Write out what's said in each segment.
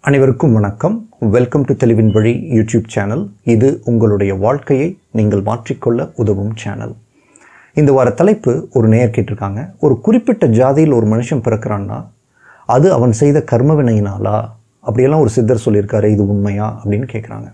அனைவருக்கும் வணக்கம் welcome to தெளிவின் வழி யூடியூப் சேனல் இது உங்களுடைய வாழ்க்கையை நீங்கள் மாற்றிக்கொள்ள உதவும் சேனல் இந்த வார தலைப்பு ஒரு நேயர் கேட்டிருக்காங்க ஒரு குறிப்பிட்ட ஜாதியில் ஒரு மனுஷன் பிறக்கிறான்னா அது அவன் செய்த கர்ம வினையினாலா அப்படியெல்லாம் ஒரு சித்தர் சொல்லியிருக்காரு இது உண்மையா அப்படின்னு கேட்குறாங்க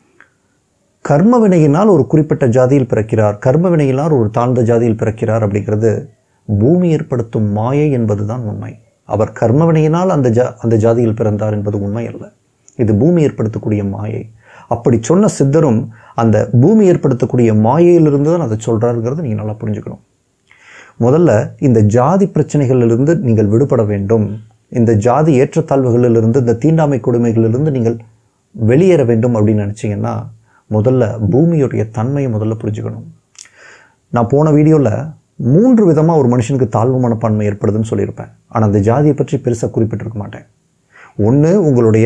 கர்ம வினையினால் ஒரு குறிப்பிட்ட ஜாதியில் பிறக்கிறார் கர்ம வினையினால் ஒரு தாழ்ந்த ஜாதியில் பிறக்கிறார் அப்படிங்கிறது பூமி ஏற்படுத்தும் மாயை என்பதுதான் உண்மை அவர் கர்ம வினையினால் அந்த ஜா அந்த ஜாதியில் பிறந்தார் என்பது உண்மை அல்ல இது பூமி ஏற்படுத்தக்கூடிய மாயை அப்படி சொன்ன சித்தரும் அந்த பூமி ஏற்படுத்தக்கூடிய மாயையிலிருந்து தான் அதை சொல்கிறாருங்கிறத நீங்கள் நல்லா புரிஞ்சுக்கணும் முதல்ல இந்த ஜாதி பிரச்சனைகளிலிருந்து நீங்கள் விடுபட வேண்டும் இந்த ஜாதி ஏற்றத்தாழ்வுகளிலிருந்து இந்த தீண்டாமை கொடுமைகளிலிருந்து நீங்கள் வெளியேற வேண்டும் அப்படின்னு நினச்சிங்கன்னா முதல்ல பூமியுடைய தன்மையை முதல்ல புரிஞ்சுக்கணும் நான் போன வீடியோவில் மூன்று விதமாக ஒரு மனுஷனுக்கு தாழ்வு மனப்பான்மை ஏற்படுதுன்னு சொல்லியிருப்பேன் ஆனால் அந்த ஜாதியை பற்றி பெருசாக குறிப்பிட்டிருக்க மாட்டேன் ஒன்று உங்களுடைய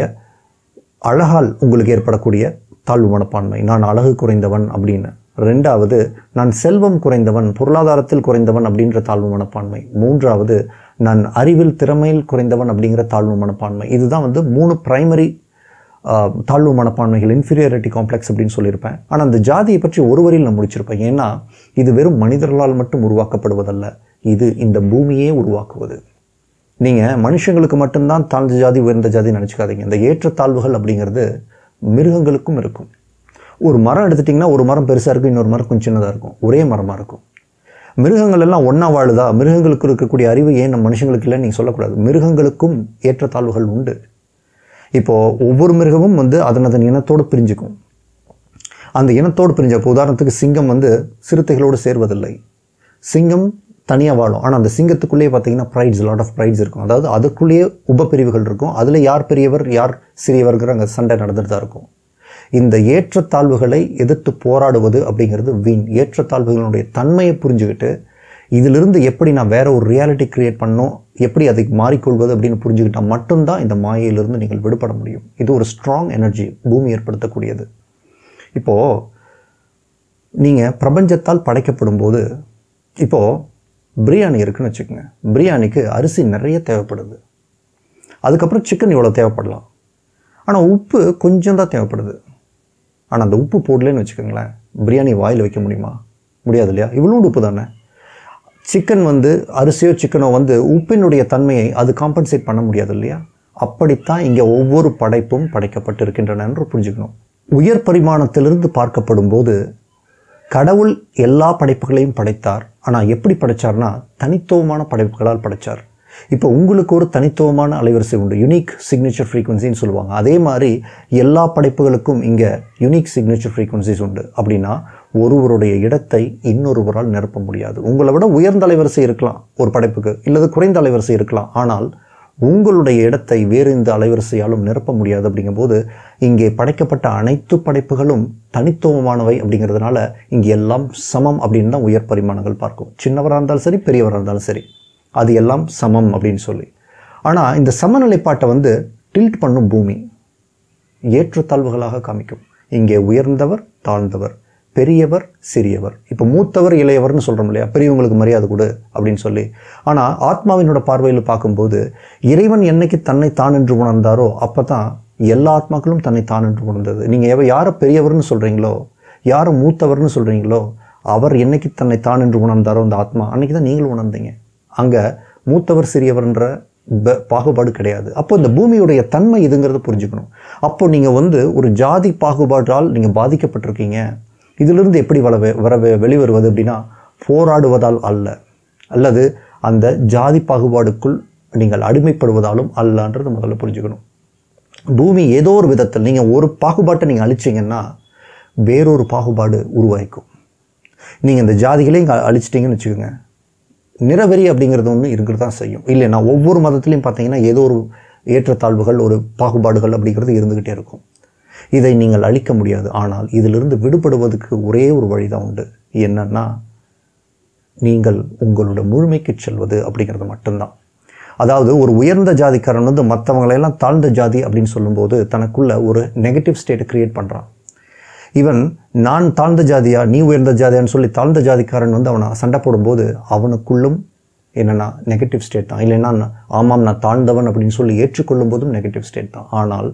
அழகால் உங்களுக்கு ஏற்படக்கூடிய தாழ்வு மனப்பான்மை நான் அழகு குறைந்தவன் அப்படின்னு ரெண்டாவது நான் செல்வம் குறைந்தவன் பொருளாதாரத்தில் குறைந்தவன் அப்படின்ற தாழ்வு மனப்பான்மை மூன்றாவது நான் அறிவில் திறமையில் குறைந்தவன் அப்படிங்கிற தாழ்வு மனப்பான்மை இதுதான் வந்து மூணு பிரைமரி தாழ்வு மனப்பான்மைகள் இன்ஃபீரியாரிட்டி காம்ப்ளெக்ஸ் அப்படின்னு சொல்லியிருப்பேன் ஆனால் அந்த ஜாதியை பற்றி ஒரு வரியில் நான் முடிச்சிருப்பேன் ஏன்னா இது வெறும் மனிதர்களால் மட்டும் உருவாக்கப்படுவதல்ல இது இந்த பூமியே உருவாக்குவது நீங்கள் மனுஷங்களுக்கு மட்டும்தான் தாழ்ந்த ஜாதி உயர்ந்த ஜாதி நினச்சிக்காதீங்க இந்த ஏற்றத்தாழ்வுகள் அப்படிங்கிறது மிருகங்களுக்கும் இருக்கும் ஒரு மரம் எடுத்துட்டிங்கன்னா ஒரு மரம் பெருசாக இருக்கும் இன்னொரு மரம் கொஞ்சம் சின்னதாக இருக்கும் ஒரே மரமாக இருக்கும் மிருகங்கள் எல்லாம் ஒன்றா வாழுதா மிருகங்களுக்கு இருக்கக்கூடிய அறிவு ஏன் நம்ம மனுஷங்களுக்கு இல்லைன்னு நீங்கள் சொல்லக்கூடாது மிருகங்களுக்கும் ஏற்றத்தாழ்வுகள் உண்டு இப்போது ஒவ்வொரு மிருகமும் வந்து அதன் அதன் இனத்தோடு பிரிஞ்சுக்கும் அந்த இனத்தோடு பிரிஞ்ச இப்போ உதாரணத்துக்கு சிங்கம் வந்து சிறுத்தைகளோடு சேர்வதில்லை சிங்கம் தனியாக வாழும் ஆனால் அந்த சிங்கத்துக்குள்ளேயே பார்த்தீங்கன்னா ப்ரைட்ஸ் லாட் ஆஃப் ப்ரைட்ஸ் இருக்கும் அதாவது அதுக்குள்ளேயே உபப்பிரிவுகள் இருக்கும் அதில் யார் பெரியவர் யார் சிறியவர்கிற அங்கே சண்டை நடந்துட்டு தான் இருக்கும் இந்த ஏற்றத்தாழ்வுகளை எதிர்த்து போராடுவது அப்படிங்கிறது வீண் ஏற்றத்தாழ்வுகளுடைய தன்மையை புரிஞ்சுக்கிட்டு இதிலிருந்து எப்படி நான் வேற ஒரு ரியாலிட்டி கிரியேட் பண்ணோம் எப்படி அதை மாறிக்கொள்வது அப்படின்னு புரிஞ்சுக்கிட்டால் மட்டும்தான் இந்த மாயையிலிருந்து நீங்கள் விடுபட முடியும் இது ஒரு ஸ்ட்ராங் எனர்ஜி பூமி ஏற்படுத்தக்கூடியது இப்போது நீங்கள் பிரபஞ்சத்தால் படைக்கப்படும் போது இப்போது பிரியாணி இருக்குன்னு வச்சுக்கோங்க பிரியாணிக்கு அரிசி நிறைய தேவைப்படுது அதுக்கப்புறம் சிக்கன் இவ்வளோ தேவைப்படலாம் ஆனால் உப்பு கொஞ்சம் தான் தேவைப்படுது ஆனால் அந்த உப்பு போடலன்னு வச்சுக்கோங்களேன் பிரியாணி வாயில் வைக்க முடியுமா முடியாது இல்லையா இவ்வளோ உப்பு தானே சிக்கன் வந்து அரிசியோ சிக்கனோ வந்து உப்பினுடைய தன்மையை அது காம்பன்சேட் பண்ண முடியாது இல்லையா அப்படித்தான் இங்கே ஒவ்வொரு படைப்பும் படைக்கப்பட்டிருக்கின்றன என்று புரிஞ்சுக்கணும் உயர் பரிமாணத்திலிருந்து பார்க்கப்படும் போது கடவுள் எல்லா படைப்புகளையும் படைத்தார் ஆனால் எப்படி படைச்சார்னா தனித்துவமான படைப்புகளால் படைச்சார் இப்போ உங்களுக்கு ஒரு தனித்துவமான அலைவரிசை உண்டு யுனிக் சிக்னேச்சர் ஃப்ரீக்வன்சின்னு சொல்லுவாங்க அதே மாதிரி எல்லா படைப்புகளுக்கும் இங்கே யுனிக் சிக்னேச்சர் ஃப்ரீக்வன்சிஸ் உண்டு அப்படின்னா ஒருவருடைய இடத்தை இன்னொருவரால் நிரப்ப முடியாது உங்களை விட உயர்ந்த அலைவரிசை இருக்கலாம் ஒரு படைப்புக்கு இல்லது குறைந்த அலைவரிசை இருக்கலாம் ஆனால் உங்களுடைய இடத்தை வேறு இந்த அலைவரிசையாலும் நிரப்ப முடியாது அப்படிங்கும்போது இங்கே படைக்கப்பட்ட அனைத்து படைப்புகளும் தனித்துவமானவை அப்படிங்கிறதுனால இங்கே எல்லாம் சமம் அப்படின்னு தான் உயர் பரிமாணங்கள் பார்க்கும் சின்னவராக இருந்தாலும் சரி பெரியவராக இருந்தாலும் சரி அது எல்லாம் சமம் அப்படின்னு சொல்லி ஆனால் இந்த சமநிலைப்பாட்டை வந்து டில்ட் பண்ணும் பூமி ஏற்றத்தாழ்வுகளாக காமிக்கும் இங்கே உயர்ந்தவர் தாழ்ந்தவர் பெரியவர் சிறியவர் இப்போ மூத்தவர் இளையவர்னு சொல்கிறோம் இல்லையா பெரியவங்களுக்கு மரியாதை கொடு அப்படின்னு சொல்லி ஆனால் ஆத்மாவினோட பார்வையில் பார்க்கும்போது இறைவன் என்னைக்கு தன்னை தான் என்று உணர்ந்தாரோ அப்போ தான் எல்லா ஆத்மாக்களும் தன்னை தான் என்று உணர்ந்தது நீங்கள் எவ யாரை பெரியவர்னு சொல்கிறீங்களோ யாரை மூத்தவர்னு சொல்கிறீங்களோ அவர் என்னைக்கு தன்னை தான் என்று உணர்ந்தாரோ அந்த ஆத்மா அன்னைக்கு தான் நீங்களும் உணர்ந்தீங்க அங்கே மூத்தவர் சிறியவர்ன்ற ப- பாகுபாடு கிடையாது அப்போ இந்த பூமியுடைய தன்மை இதுங்கிறத புரிஞ்சுக்கணும் அப்போ நீங்கள் வந்து ஒரு ஜாதி பாகுபாட்டால் நீங்கள் பாதிக்கப்பட்டிருக்கீங்க இதிலிருந்து எப்படி வள வர வெளிவருவது அப்படின்னா போராடுவதால் அல்ல அல்லது அந்த ஜாதி பாகுபாடுக்குள் நீங்கள் அடிமைப்படுவதாலும் அல்லன்றது முதல்ல புரிஞ்சுக்கணும் பூமி ஏதோ ஒரு விதத்தில் நீங்கள் ஒரு பாகுபாட்டை நீங்கள் அழிச்சிங்கன்னா வேறொரு பாகுபாடு உருவாயிக்கும் நீங்கள் இந்த ஜாதிகளையும் இங்கே அழிச்சிட்டிங்கன்னு வச்சுக்கோங்க நிறவெறி அப்படிங்கிறது ஒன்று இருக்கிறது தான் செய்யும் இல்லை நான் ஒவ்வொரு மதத்துலையும் பார்த்தீங்கன்னா ஏதோ ஒரு ஏற்றத்தாழ்வுகள் ஒரு பாகுபாடுகள் அப்படிங்கிறது இருந்துக்கிட்டே இருக்கும் இதை நீங்கள் அழிக்க முடியாது ஆனால் இதிலிருந்து விடுபடுவதற்கு ஒரே ஒரு வழி தான் உண்டு என்னன்னா நீங்கள் உங்களோட முழுமைக்கு செல்வது அப்படிங்கிறது மட்டும்தான் அதாவது ஒரு உயர்ந்த ஜாதிக்காரன் வந்து மற்றவங்களையெல்லாம் தாழ்ந்த ஜாதி அப்படின்னு சொல்லும்போது தனக்குள்ள ஒரு நெகட்டிவ் ஸ்டேட்டை கிரியேட் பண்ணுறான் இவன் நான் தாழ்ந்த ஜாதியா நீ உயர்ந்த ஜாதியான்னு சொல்லி தாழ்ந்த ஜாதிக்காரன் வந்து அவனை சண்டை போடும்போது அவனுக்குள்ளும் என்னென்னா நெகட்டிவ் ஸ்டேட் தான் இல்லைன்னா நான் ஆமாம் நான் தாழ்ந்தவன் அப்படின்னு சொல்லி ஏற்றுக்கொள்ளும் போதும் நெகட்டிவ் ஸ்டேட் தான் ஆனால்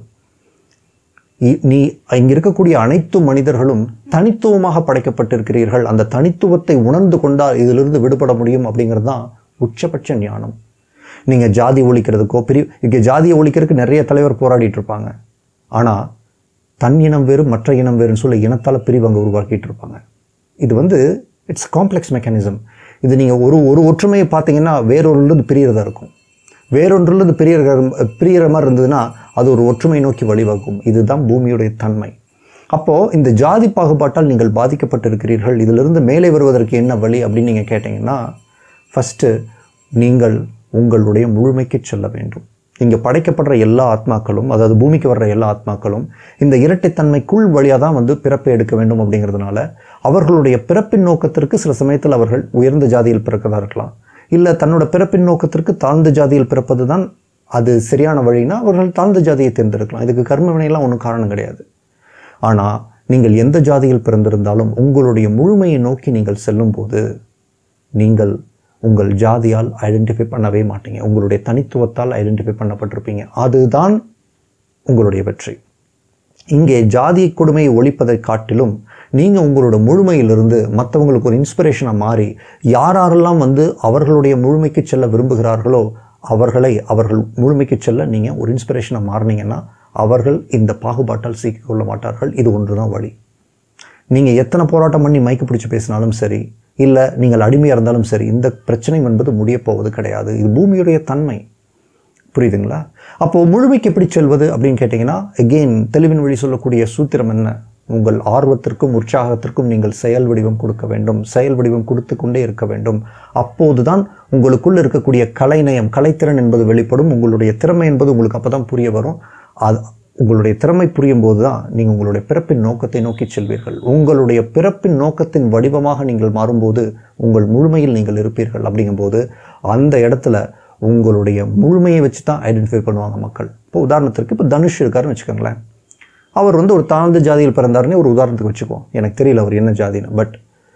இ- நீ இங்க இருக்கக்கூடிய அனைத்து மனிதர்களும் தனித்துவமாக படைக்கப்பட்டிருக்கிறீர்கள் அந்த தனித்துவத்தை உணர்ந்து கொண்டால் இதிலிருந்து விடுபட முடியும் அப்படிங்கிறது தான் உச்சபட்ச ஞானம் நீங்கள் ஜாதி ஒழிக்கிறதுக்கோ பெரிய இங்கே ஜாதியை ஒழிக்கிறதுக்கு நிறைய தலைவர் போராடிட்டு இருப்பாங்க ஆனால் தன் இனம் வேறு மற்ற இனம் வேறுன்னு சொல்லி இனத்தால் பிரிவு அங்கே உருவாக்கிட்டு இருப்பாங்க இது வந்து இட்ஸ் காம்ப்ளெக்ஸ் மெக்கானிசம் இது நீங்கள் ஒரு ஒரு ஒற்றுமையை பார்த்தீங்கன்னா வேறொருலேருந்து பிரியறதா இருக்கும் வேறொன்றிலிருந்து பிரிய பிரியற மாதிரி இருந்ததுன்னா அது ஒரு ஒற்றுமை நோக்கி வழிவகுக்கும் இதுதான் பூமியுடைய தன்மை அப்போது இந்த ஜாதி பாகுபாட்டால் நீங்கள் பாதிக்கப்பட்டிருக்கிறீர்கள் இதிலிருந்து மேலே வருவதற்கு என்ன வழி அப்படின்னு நீங்கள் கேட்டிங்கன்னா ஃபஸ்ட்டு நீங்கள் உங்களுடைய முழுமைக்கு செல்ல வேண்டும் இங்கே படைக்கப்படுற எல்லா ஆத்மாக்களும் அதாவது பூமிக்கு வர்ற எல்லா ஆத்மாக்களும் இந்த இரட்டைத்தன்மைக்குள் வழியாக தான் வந்து பிறப்பை எடுக்க வேண்டும் அப்படிங்கிறதுனால அவர்களுடைய பிறப்பின் நோக்கத்திற்கு சில சமயத்தில் அவர்கள் உயர்ந்த ஜாதியில் பிறக்கதா இருக்கலாம் இல்லை தன்னோட பிறப்பின் நோக்கத்திற்கு தாழ்ந்த ஜாதியில் பிறப்பது தான் அது சரியான வழினா அவர்கள் தாழ்ந்த ஜாதியை தேர்ந்தெடுக்கலாம் இதுக்கு கர்ம வினையெல்லாம் ஒன்றும் காரணம் கிடையாது ஆனால் நீங்கள் எந்த ஜாதியில் பிறந்திருந்தாலும் உங்களுடைய முழுமையை நோக்கி நீங்கள் செல்லும்போது நீங்கள் உங்கள் ஜாதியால் ஐடென்டிஃபை பண்ணவே மாட்டீங்க உங்களுடைய தனித்துவத்தால் ஐடென்டிஃபை பண்ணப்பட்டிருப்பீங்க அதுதான் உங்களுடைய வெற்றி இங்கே ஜாதி கொடுமையை ஒழிப்பதை காட்டிலும் நீங்கள் உங்களோட முழுமையிலிருந்து மற்றவங்களுக்கு ஒரு இன்ஸ்பிரேஷனாக மாறி யார் யாரெல்லாம் வந்து அவர்களுடைய முழுமைக்கு செல்ல விரும்புகிறார்களோ அவர்களை அவர்கள் முழுமைக்கு செல்ல நீங்கள் ஒரு இன்ஸ்பிரேஷனாக மாறினீங்கன்னா அவர்கள் இந்த பாகுபாட்டால் சிக்கிக் கொள்ள மாட்டார்கள் இது ஒன்று தான் வழி நீங்கள் எத்தனை போராட்டம் பண்ணி மைக்கு பிடிச்சி பேசினாலும் சரி இல்லை நீங்கள் அடிமையாக இருந்தாலும் சரி இந்த பிரச்சனை என்பது முடியப் போவது கிடையாது இது பூமியுடைய தன்மை புரியுதுங்களா அப்போது முழுமைக்கு எப்படி செல்வது அப்படின்னு கேட்டிங்கன்னா எகெயின் தெளிவின் வழி சொல்லக்கூடிய சூத்திரம் என்ன உங்கள் ஆர்வத்திற்கும் உற்சாகத்திற்கும் நீங்கள் செயல் வடிவம் கொடுக்க வேண்டும் செயல் வடிவம் கொடுத்து கொண்டே இருக்க வேண்டும் அப்போதுதான் உங்களுக்குள் இருக்கக்கூடிய கலைநயம் கலைத்திறன் என்பது வெளிப்படும் உங்களுடைய திறமை என்பது உங்களுக்கு அப்போ தான் புரிய வரும் அது உங்களுடைய திறமை புரியும் போது தான் நீங்கள் உங்களுடைய பிறப்பின் நோக்கத்தை நோக்கி செல்வீர்கள் உங்களுடைய பிறப்பின் நோக்கத்தின் வடிவமாக நீங்கள் மாறும்போது உங்கள் முழுமையில் நீங்கள் இருப்பீர்கள் அப்படிங்கும்போது அந்த இடத்துல உங்களுடைய முழுமையை வச்சு தான் ஐடென்டிஃபை பண்ணுவாங்க மக்கள் இப்போ உதாரணத்திற்கு இப்போ தனுஷ் இருக்காருன்னு வச்சுக்கோங்களேன் அவர் வந்து ஒரு தாழ்ந்த ஜாதியில் பிறந்தாருன்னு ஒரு உதாரணத்துக்கு வச்சுக்குவோம் எனக்கு தெரியல அவர் என்ன ஜாதின்னு பட்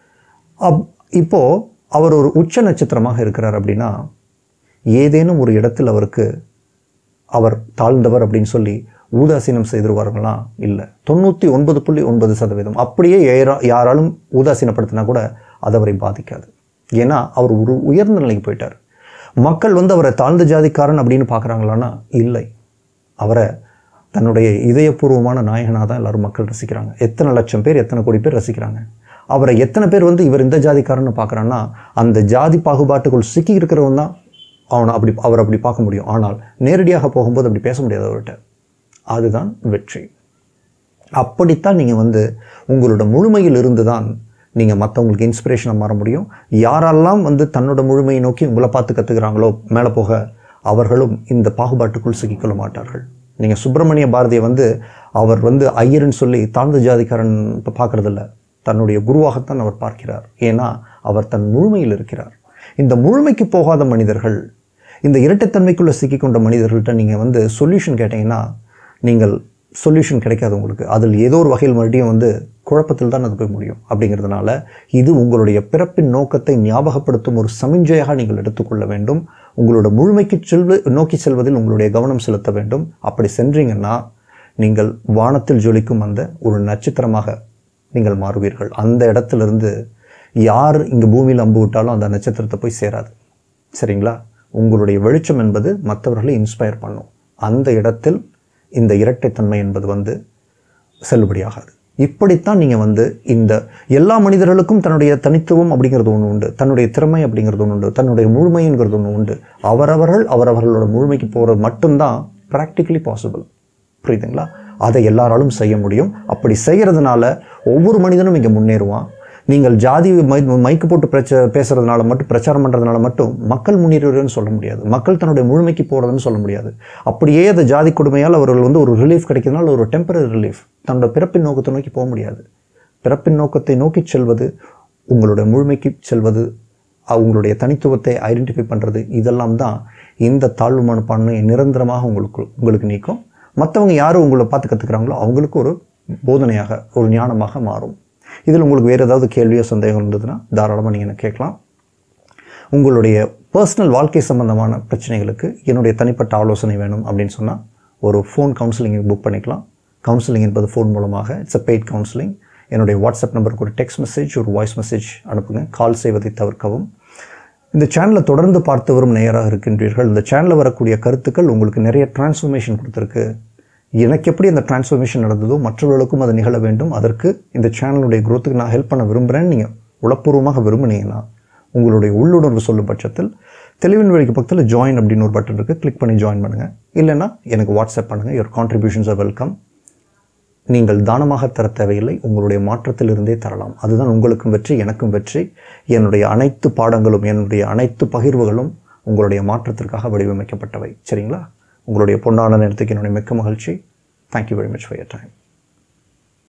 அப் இப்போது அவர் ஒரு உச்ச நட்சத்திரமாக இருக்கிறார் அப்படின்னா ஏதேனும் ஒரு இடத்தில் அவருக்கு அவர் தாழ்ந்தவர் அப்படின்னு சொல்லி ஊதாசீனம் செய்திருவார்களா இல்லை தொண்ணூற்றி ஒன்பது புள்ளி ஒன்பது சதவீதம் அப்படியே யாரா யாராலும் ஊதாசீனப்படுத்தினா கூட அது அவரை பாதிக்காது ஏன்னா அவர் ஒரு உயர்ந்த நிலைக்கு போயிட்டார் மக்கள் வந்து அவரை தாழ்ந்த ஜாதிக்காரன் அப்படின்னு பார்க்குறாங்களான்னா இல்லை அவரை தன்னுடைய இதயபூர்வமான நாயகனாக தான் எல்லாரும் மக்கள் ரசிக்கிறாங்க எத்தனை லட்சம் பேர் எத்தனை கோடி பேர் ரசிக்கிறாங்க அவரை எத்தனை பேர் வந்து இவர் இந்த ஜாதிக்காரன்னு பார்க்குறான்னா அந்த ஜாதி பாகுபாட்டுக்குள் சிக்கி இருக்கிறவன் தான் அவனை அப்படி அவர் அப்படி பார்க்க முடியும் ஆனால் நேரடியாக போகும்போது அப்படி பேச முடியாது அவர்கிட்ட அதுதான் வெற்றி அப்படித்தான் நீங்கள் வந்து உங்களோட முழுமையில் இருந்து தான் நீங்கள் மற்றவங்களுக்கு இன்ஸ்பிரேஷனாக மாற முடியும் யாரெல்லாம் வந்து தன்னோட முழுமையை நோக்கி உங்களை பார்த்து கற்றுக்கிறாங்களோ மேலே போக அவர்களும் இந்த பாகுபாட்டுக்குள் சிக்கிக்கொள்ள மாட்டார்கள் நீங்கள் சுப்பிரமணிய பாரதியை வந்து அவர் வந்து ஐயர்னு சொல்லி தாழ்ந்த ஜாதிக்காரன் இப்போ பார்க்குறதில்ல தன்னுடைய குருவாகத்தான் அவர் பார்க்கிறார் ஏன்னா அவர் தன் முழுமையில் இருக்கிறார் இந்த முழுமைக்கு போகாத மனிதர்கள் இந்த இரட்டைத்தன்மைக்குள்ளே சிக்கிக்கொண்ட மனிதர்கள்ட்ட நீங்கள் வந்து சொல்யூஷன் கேட்டிங்கன்னா நீங்கள் சொல்யூஷன் கிடைக்காது உங்களுக்கு அதில் ஏதோ ஒரு வகையில் மறுபடியும் வந்து குழப்பத்தில் தான் அது போய் முடியும் அப்படிங்கிறதுனால இது உங்களுடைய பிறப்பின் நோக்கத்தை ஞாபகப்படுத்தும் ஒரு சமிஞ்சையாக நீங்கள் எடுத்துக்கொள்ள வேண்டும் உங்களோட முழுமைக்கு செல்வ நோக்கி செல்வதில் உங்களுடைய கவனம் செலுத்த வேண்டும் அப்படி சென்றீங்கன்னா நீங்கள் வானத்தில் ஜொலிக்கும் அந்த ஒரு நட்சத்திரமாக நீங்கள் மாறுவீர்கள் அந்த இடத்திலிருந்து யார் இங்கே பூமியில் அம்பு விட்டாலும் அந்த நட்சத்திரத்தை போய் சேராது சரிங்களா உங்களுடைய வெளிச்சம் என்பது மற்றவர்களை இன்ஸ்பயர் பண்ணும் அந்த இடத்தில் இந்த இரட்டைத்தன்மை என்பது வந்து செல்லுபடியாகாது இப்படித்தான் நீங்கள் வந்து இந்த எல்லா மனிதர்களுக்கும் தன்னுடைய தனித்துவம் அப்படிங்கிறது ஒன்று உண்டு தன்னுடைய திறமை அப்படிங்கிறது ஒன்று உண்டு தன்னுடைய முழுமைங்கிறது ஒன்று உண்டு அவரவர்கள் அவரவர்களோட முழுமைக்கு போகிறது மட்டும்தான் ப்ராக்டிக்கலி பாசிபிள் புரியுதுங்களா அதை எல்லாராலும் செய்ய முடியும் அப்படி செய்கிறதுனால ஒவ்வொரு மனிதனும் இங்கே முன்னேறுவான் நீங்கள் ஜாதி மை மைக்கு போட்டு பிரச்ச பேசுறதுனால மட்டும் பிரச்சாரம் பண்ணுறதுனால மட்டும் மக்கள் முன்னேறுவதுன்னு சொல்ல முடியாது மக்கள் தன்னுடைய முழுமைக்கு போகிறதுன்னு சொல்ல முடியாது அப்படியே அந்த ஜாதி கொடுமையால் அவர்கள் வந்து ஒரு ரிலீஃப் கிடைக்கிறதுனால ஒரு டெம்பரரி ரிலீஃப் தன்னோட பிறப்பின் நோக்கத்தை நோக்கி போக முடியாது பிறப்பின் நோக்கத்தை நோக்கி செல்வது உங்களுடைய முழுமைக்கு செல்வது உங்களுடைய தனித்துவத்தை ஐடென்டிஃபை பண்ணுறது இதெல்லாம் தான் இந்த தாழ்வு மனப்பான்மை நிரந்தரமாக உங்களுக்கு உங்களுக்கு நீக்கும் மற்றவங்க யார் உங்களை பார்த்து கற்றுக்குறாங்களோ அவங்களுக்கு ஒரு போதனையாக ஒரு ஞானமாக மாறும் இதில் உங்களுக்கு வேறு ஏதாவது கேள்வியோ சந்தேகம் இருந்ததுன்னா தாராளமாக நீங்கள் என்ன கேட்கலாம் உங்களுடைய பர்சனல் வாழ்க்கை சம்பந்தமான பிரச்சனைகளுக்கு என்னுடைய தனிப்பட்ட ஆலோசனை வேணும் அப்படின்னு சொன்னால் ஒரு ஃபோன் கவுன்சிலிங் புக் பண்ணிக்கலாம் கவுன்சிலிங் என்பது ஃபோன் மூலமாக இட்ஸ் அ பெய்ட் கவுன்சிலிங் என்னுடைய வாட்ஸ்அப் நம்பருக்கு ஒரு டெக்ஸ்ட் மெசேஜ் ஒரு வாய்ஸ் மெசேஜ் அனுப்புங்க கால் செய்வதை தவிர்க்கவும் இந்த சேனலை தொடர்ந்து பார்த்து வரும் நேயராக இருக்கின்றீர்கள் இந்த சேனலில் வரக்கூடிய கருத்துக்கள் உங்களுக்கு நிறைய டிரான்ஸ்ஃபர்மேஷன் கொடுத்துருக்கு எனக்கு எப்படி அந்த டிரான்ஸ்ஃபர்மேஷன் நடந்ததோ மற்றவர்களுக்கும் அது நிகழ வேண்டும் அதற்கு இந்த சேனலுடைய growth-க்கு நான் ஹெல்ப் பண்ண விரும்புகிறேன்னு நீங்கள் உளப்பூர்வமாக விரும்புனீங்கன்னா உங்களுடைய உள்ளுணர்வு சொல்லும் பட்சத்தில் தெளிவின் வழிக்கு பக்கத்தில் ஜாயின் அப்படின்னு ஒரு பட்டன் இருக்குது கிளிக் பண்ணி ஜாயின் பண்ணுங்கள் இல்லைன்னா எனக்கு வாட்ஸ்அப் பண்ணுங்கள் your contributions are வெல்கம் நீங்கள் தானமாக தர தேவையில்லை உங்களுடைய மாற்றத்திலிருந்தே தரலாம் அதுதான் உங்களுக்கும் வெற்றி எனக்கும் வெற்றி என்னுடைய அனைத்து பாடங்களும் என்னுடைய அனைத்து பகிர்வுகளும் உங்களுடைய மாற்றத்திற்காக வடிவமைக்கப்பட்டவை சரிங்களா உங்களுடைய பொன்னான நேரத்துக்கு என்னுடைய மிக்க மகிழ்ச்சி thank you very much for your time